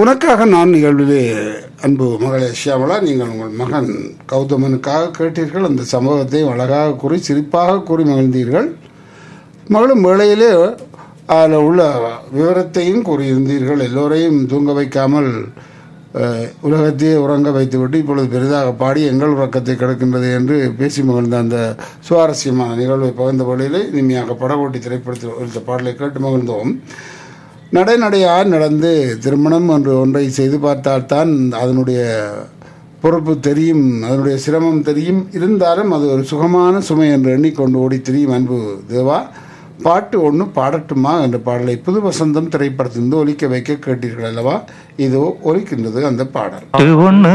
உனக்காக நான் நிகழ்விலே அன்பு மகளே ஷியாமலா நீங்கள் உங்கள் மகன் கௌதமனுக்காக கேட்டீர்கள் அந்த சம்பவத்தை அழகாக கூறி சிரிப்பாக கூறி மகிழ்ந்தீர்கள் மகளும் வேளையிலே அதில் உள்ள விவரத்தையும் கூறியிருந்தீர்கள் எல்லோரையும் தூங்க வைக்காமல் அஹ், உலகத்தையே உறங்க வைத்துவிட்டு இப்பொழுது பெரிதாக பாடி எங்கள் உறக்கத்தை கிடக்கின்றது என்று பேசி மகிழ்ந்த அந்த சுவாரஸ்யமான நிகழ்வை பகிர்ந்த வேளையிலே இனிமையாக படகோட்டி திரைப்படத்தில் ஒரு பாடலை கேட்டு மகிழ்ந்தோம் நடைநடையாக நடந்து திருமணம் என்று ஒன்றை செய்து பார்த்தால்தான் அதனுடைய பொறுப்பு தெரியும் அதனுடைய சிரமம் தெரியும் இருந்தாலும் அது ஒரு சுகமான சுமை என்று எண்ணிக்கொண்டு ஓடி திரியும் அன்பு தேவா பாட்டு ஒன்று பாடட்டுமா என்ற பாடலை புது வசந்தம் திரைப்படத்திலிருந்து ஒலிக்க வைக்க கேட்டீர்கள் அல்லவா இதோ ஒலிக்கின்றது அந்த பாடல் ஒண்ணு